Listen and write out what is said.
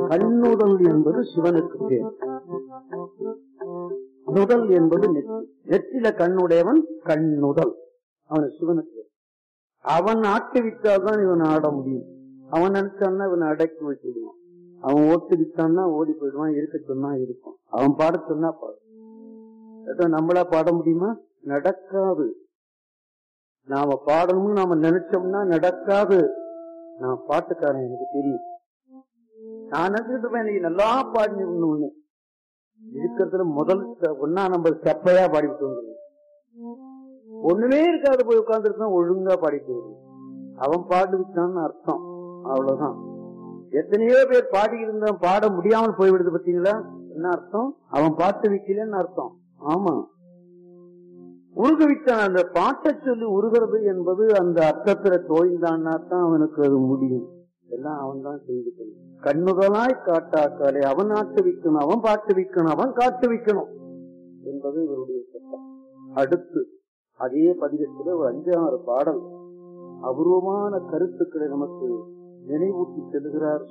கண்ணுதல் என்பது சிவனுக்கு பேர் நுதல் என்பது நெற்றி நெற்றில கண்ணுடையவன் கண்ணுதல் அவன் சிவனுக்கு பேர். அவன் ஆட்டுவித்தால்தான் இவன் ஆட முடியும் அவன் நினைச்சான்னா இவனை அடக்கி வச்சிடுவான் அவன் ஓட்டு விட்டான்னா ஓடி போயிடுவான் இருக்க சொன்னா இருக்கும் அவன் பாட சொன்னா பாடும் அதான் நம்மளா பாட முடியுமா நடக்காது நாம பாடணும்னு நாம நினைச்சோம்னா நடக்காது நான் பாட்டுக்காரன் எனக்கு தெரியும் நான் நினைச்சிட்டு இருப்பேன் இன்னைக்கு நல்லா பாடினு இருக்கிறதுல முதல் ஸ்ட- ஒன்னா நம்பர் செப்பையா பாடிட்டு வந்துருவேன் ஒண்ணுமே இருக்காது போய் உட்கார்ந்துருக்கா ஒழுங்கா பாடிட்டு வருவேன் அவன் பாடு விட்டான்னு அர்த்தம் அவ்வளவுதான் எத்தனையோ பேர் பாடி இருந்தான் பாட முடியாமல் போய்விடுது பாத்தீங்களா என்ன அர்த்தம் அவன் பாட்டு வைக்கலன்னு அர்த்தம் ஆமா உருகுவித்தான் அந்த பாட்டை சொல்லி உருகிறது என்பது அந்த அர்த்தத்துல தோய்ந்தான்னா தான் அவனுக்கு அது முடியும் எல்லாம் அவன் தான் செய்து கொள்ளும் கண்ணுதலாய் காட்டாக்காலே அவன் ஆட்டு வைக்கணும் அவன் பாட்டு வைக்கணும் அவன் காட்டு வைக்கணும் என்பது இவருடைய சட்டம் அடுத்து அதே பதிகத்துல ஒரு அஞ்சாறு பாடல் அபூர்வமான கருத்துக்களை நமக்கு நினைவூட்டி செல்கிறார்